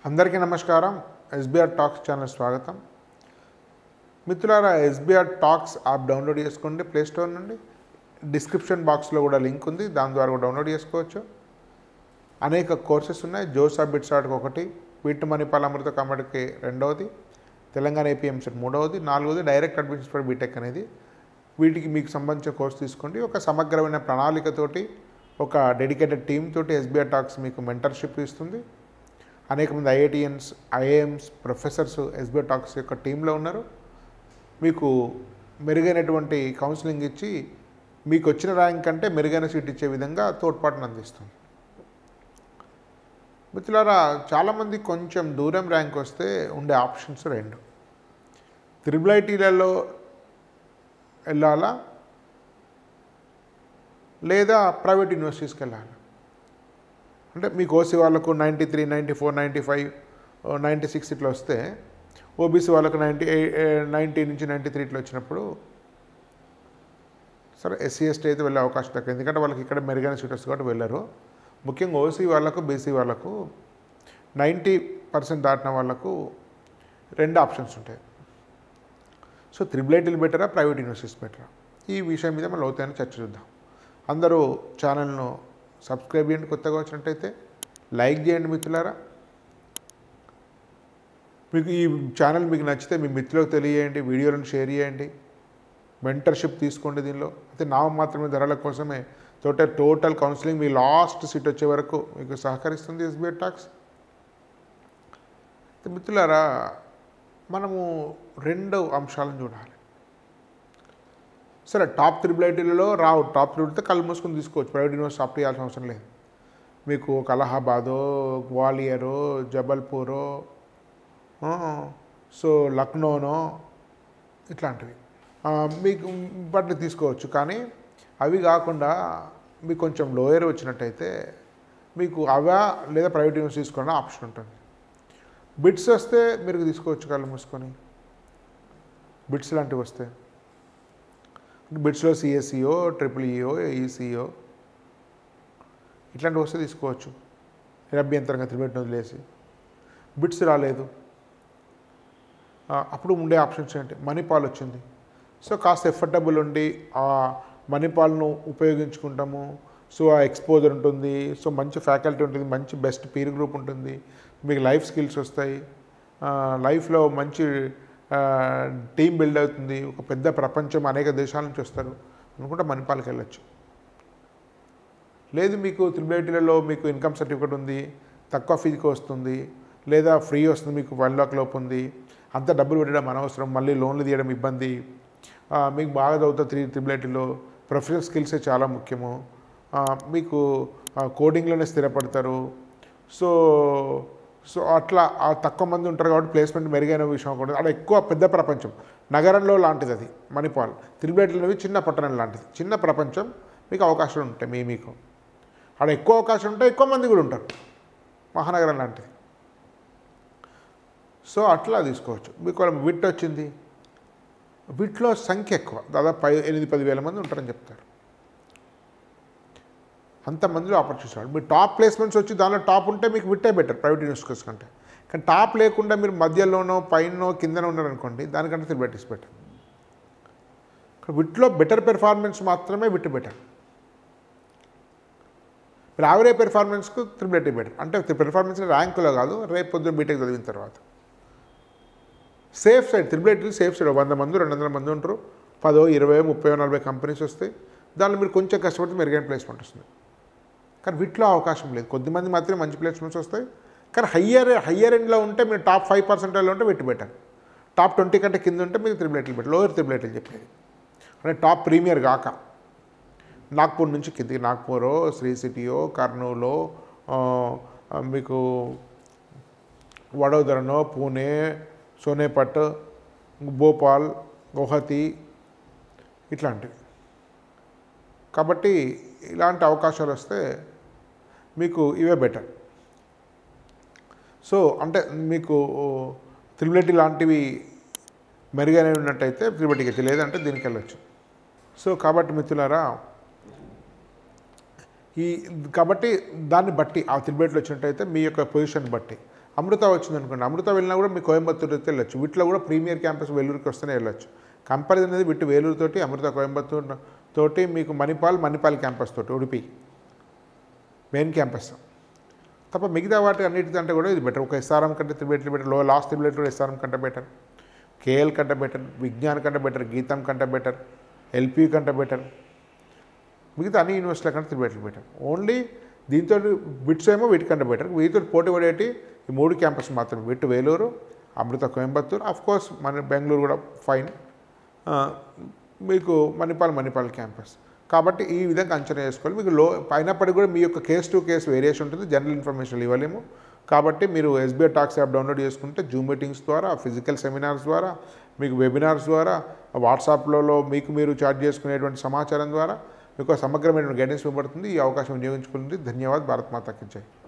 అందరికీ నమస్కారం SBR talks channel స్వాగతం మిత్రులారా ఎస్బీఆర్ టాక్స్ యాప్ డౌన్లోడ్ చేసుకోండి ప్లే స్టోర్ నుండి డిస్క్రిప్షన్ బాక్స్లో కూడా లింక్ ఉంది దాని ద్వారా కూడా డౌన్లోడ్ చేసుకోవచ్చు అనేక కోర్సెస్ ఉన్నాయి జోసా బిట్సాట్కి ఒకటి వీట్ మణిపాల్ అమృత కామెడీకి రెండవది తెలంగాణ ఏపీఎంసెట్ మూడవది నాలుగవది డైరెక్ట్ అడ్మిషన్స్ ఫర్ బీటెక్ అనేది వీటికి మీకు సంబంధించిన కోర్స్ తీసుకోండి ఒక సమగ్రమైన ప్రణాళికతోటి ఒక డెడికేటెడ్ టీమ్ తోటి ఎస్బీఐ టాక్స్ మీకు మెంటర్షిప్ ఇస్తుంది అనేక మంది IITians IIMs professors SBI Talks యొక్క టీంలో ఉన్నారు మీకు మెరుగైనటువంటి కౌన్సిలింగ్ ఇచ్చి మీకు వచ్చిన ర్యాంక్ కంటే మెరుగైన సీట్ ఇచ్చే విధంగా తోడ్పాటును అందిస్తుంది మిత్రులారా చాలామంది కొంచెం దూరం ర్యాంక్ వస్తే ఉండే ఆప్షన్స్ రెండు త్రిబుల్ ఐటీలలో వెళ్ళాలా లేదా ప్రైవేట్ యూనివర్సిటీస్కి వెళ్ళాలి అంటే మీకు ఓసీ వాళ్ళకు ninety three ninety four ninety five ninety six ఇట్లా వస్తే ఓబీసీ వాళ్ళకు నైంటీ నైంటీ నుంచి నైంటీ త్రీ ఇట్లా వచ్చినప్పుడు సరే ఎస్సీ ఎస్టీ అయితే వెళ్ళే అవకాశం తక్కువ ఎందుకంటే వాళ్ళకి ఇక్కడ మెరుగైన సీట్ వస్తుంది కాబట్టి వెళ్ళరు ముఖ్యంగా ఓసీ వాళ్ళకు బీసీ వాళ్ళకు నైంటీ పర్సెంట్ దాటిన వాళ్ళకు రెండు ఆప్షన్స్ ఉంటాయి సో త్రిబుల్ ఐటీలు బెటరా ప్రైవేట్ యూనివర్సిటీస్ బెటరా ఈ విషయం మీద మనం లోతైన చర్చ చూద్దాం అందరూ ఛానల్ను సబ్స్క్రైబ్ చేయండి కొత్తగా వచ్చినట్టయితే లైక్ చేయండి మిత్రులారా మీకు ఈ ఛానల్ మీకు నచ్చితే మీ మిత్రులకు తెలియజేయండి వీడియోలను షేర్ చేయండి మెంటర్షిప్ తీసుకోండి దీనిలో అయితే నా మాత్రమే ధరల కోసమే తోట టోటల్ కౌన్సిలింగ్ మీ లాస్ట్ సీట్ వచ్చే వరకు మీకు సహకరిస్తుంది ఎస్బీఐ టాక్స్ మిత్రులారా మనము రెండు అంశాలను చూడాలి సరే టాప్ త్రిబుల్ ఐటీలలో రావు టాప్ త్రిబుల్తో కళ్ళు మూసుకొని తీసుకోవచ్చు ప్రైవేట్ యూనివర్సిటీ అప్లై చేయాల్సిన అవసరం లేదు మీకు ఒక అలహాబాదో గ్వాలియరో జబల్పూరో ఆ, సో లక్నోనో ఇట్లాంటివి ఆ, మీకు బట్టి తీసుకోవచ్చు కానీ అవి కాకుండా మీకు కొంచెం లోయర్ వచ్చినట్టయితే మీకు అవా లేదా ప్రైవేట్ యూనివర్సిటీ తీసుకోవడం ఆప్షన్ ఉంటుంది బిట్స్ వస్తే మీరు తీసుకోవచ్చు కళ్ళు మూసుకొని బిట్స్ లాంటివి వస్తే బిట్స్లో సిఎస్ఈఓ ట్రిపుల్ ఈఓ ఈసీఓ ఇట్లాంటివి వస్తే తీసుకోవచ్చు నిరభ్యంతరంగా త్రిబెట్ని వదిలేసి బిట్స్ రాలేదు ఆ, అప్పుడు ఉండే ఆప్షన్స్ ఏంటి మణిపాల్ వచ్చింది సో కాస్త ఎఫర్టబుల్ ఉండి ఆ మణిపాల్ను ఉపయోగించుకుంటాము సో ఆ ఎక్స్పోజర్ ఉంటుంది సో మంచి ఫ్యాకల్టీ ఉంటుంది మంచి బెస్ట్ పీర్ గ్రూప్ ఉంటుంది మీకు లైఫ్ స్కిల్స్ వస్తాయి ఆ, లైఫ్లో మంచి టీం బిల్డ్ అవుతుంది ఒక పెద్ద ప్రపంచం అనేక దేశాల నుంచి వస్తారు అనుకుంటే మణిపాల్కి వెళ్ళొచ్చు లేదు మీకు త్రిబుల్ ఐటీలలో మీకు ఇన్కమ్ సర్టిఫికేట్ ఉంది తక్కువ ఫీజుకి వస్తుంది లేదా ఫ్రీ వస్తుంది మీకు వన్ లాక్ లోపు ఉంది అంత డబ్బులు పెట్టడం అనవసరం మళ్ళీ లోన్లు తీయడం ఇబ్బంది ఆ, మీకు బాగా చదువుతా త్రీ త్రిబుల్ ఐటీలో ప్రొఫెషనల్ స్కిల్సే చాలా ముఖ్యము ఆ, మీకు కోడింగ్లోనే స్థిరపడతారు సో సో అట్లా ఆ తక్కువ మంది ఉంటారు కాబట్టి ప్లేస్మెంట్ మెరుగైన విషయం కూడా అక్కడ ఎక్కువ పెద్ద ప్రపంచం నగరంలో లాంటిది అది మణిపాల్ త్రిబుల్ చిన్న పట్టణం లాంటిది చిన్న ప్రపంచం మీకు అవకాశాలు ఉంటాయి మీ మీకు అక్కడ ఎక్కువ అవకాశం ఉంటే ఎక్కువ మంది కూడా ఉంటారు మహానగరం లాంటిది సో అట్లా తీసుకోవచ్చు మీకు విట్ వచ్చింది వీటిలో సంఖ్య ఎక్కువ దాదాపు పది ఎనిమిది పది వేల మంది ఉంటారని చెప్తారు అంతమందిలో ఆపర్చునిటీస్ రావాలి మీరు టాప్ ప్లేస్మెంట్స్ వచ్చి దానిలో టాప్ ఉంటే మీకు విట్టే బెటర్ ప్రైవేట్ యూనివర్సిటీస్ కంటే కానీ టాప్ లేకుండా మీరు మధ్యలోనో పైనో కిందనో ఉన్నారనుకోండి దానికంటే త్రిబెటిస్ బెటర్ విట్లో బెటర్ పెర్ఫార్మెన్స్ మాత్రమే విట్ బెటర్ మీరు యావరేజ్ పెర్ఫార్మెన్స్కు త్రిబుల్ బెటర్ అంటే పెర్ఫార్మెన్స్ ర్యాంకులో కాదు రేపు పొద్దున్న బీటెక్ చదివిన తర్వాత సేఫ్ సైడ్ త్రిబుల్ ఐటీలు సేఫ్ సైడ్ వంద మంది రెండు వందల మంది ఉంటారు పదో ఇరవై ముప్పై నలభై కంపెనీస్ వస్తాయి దానిలో మీరు కొంచెం కష్టపడితే మెరుగైన ప్లేస్మెంట్ వస్తుంది కానీ వీటిలో అవకాశం లేదు కొద్దిమంది మాత్రమే మంచి ప్లేస్మెంట్స్ వస్తాయి కానీ హయ్యర్ హయ్యర్ ఎండ్లో ఉంటే మీరు టాప్ ఫైవ్ పర్సెంటేజ్లో ఉంటే విట్టు బెటర్ టాప్ ట్వంటీ కంటే కింద ఉంటే మీకు త్రిబుల్ ఐటీలు బెటర్ లోయర్ త్రిబుల్ ఐటీలు చెప్పేది అంటే టాప్ ప్రీమియర్ కాక నాగ్పూర్ నుంచి కిందికి నాగ్పూరో శ్రీ సిటీయో కర్నూలో ఆ, ఆ, మీకు వడోదరనో పూణే సోనేపట్ భోపాల్ గౌహతి ఇట్లాంటివి కాబట్టి ఇలాంటి అవకాశాలు వస్తే మీకు ఇవే బెటర్ సో అంటే మీకు త్రిబులటీ లాంటివి మెరుగైనవి ఉన్నట్టయితే త్రిబులటీకి అయితే లేదంటే దీనికి వెళ్ళొచ్చు సో కాబట్టి మిత్రులారా ఈ కాబట్టి దాన్ని బట్టి ఆ త్రిబేట్లో వచ్చినట్టయితే మీ యొక్క పొజిషన్ బట్టి అమృత వచ్చింది అనుకోండి అమృత వెళ్ళినా కూడా మీ కోయంబత్తూరు అయితే వెళ్ళొచ్చు వీటిలో కూడా ప్రీమియర్ క్యాంపస్ వేలూరుకి వస్తేనే వెళ్ళొచ్చు కంపారిజన్ అనేది విట్టు వేలూరు తోటి అమృత కోయంబత్తూరు తోటి మీకు మణిపాల్ మణిపాల్ క్యాంపస్ తోటి ఉడిపి మెయిన్ క్యాంపస్ తప్ప మిగతా వాటి అన్నిటికంటే కూడా ఇది బెటర్ ఒక ఎస్ఆర్ఎం కంటే త్రిబెట్లు బెటర్ లో లాస్ట్ త్రిబెట్ కూడా ఎస్ఆర్ఎం కంటే బెటర్ కేఎల్ కంటే బెటర్ విజ్ఞాన్ కంటే బెటర్ గీతం కంటే బెటర్ ఎల్పి కంటే బెటర్ మిగతా అన్ని యూనివర్సిటీల కంటే త్రిబెట్లు బెటర్ ఓన్లీ దీంతో బిట్స్ ఏమో వీటికంటే బెటర్ వీటితో పోటీ పడేటి ఈ మూడు క్యాంపస్ మాత్రమే VIT Vellore Amrita Coimbatore of course మన బెంగళూరు కూడా ఫైన్ ఆ, మీకు మణిపాల్ మణిపాల్ క్యాంపస్ కాబట్టి ఈ విధంగా అంచనా చేసుకోవాలి మీకు లో అయినప్పటికీ కూడా మీ యొక్క కేస్ టు కేస్ వేరియేషన్ ఉంటుంది జనరల్ ఇన్ఫర్మేషన్ ఇవ్వలేము కాబట్టి మీరు ఎస్బీఐ టాక్స్ యాప్ డౌన్లోడ్ చేసుకుంటే జూమ్ మీటింగ్స్ ద్వారా ఫిజికల్ సెమినార్స్ ద్వారా మీకు వెబినార్స్ ద్వారా వాట్సాప్లలో మీకు మీరు చార్జ్ చేసుకునేటువంటి సమాచారం ద్వారా మీకు సమగ్రమైన గైడెన్స్ ఇవ్వబడుతుంది ఈ అవకాశం వినియోగించుకుంటుంది ధన్యవాద్ భారత్ మాతాకి జై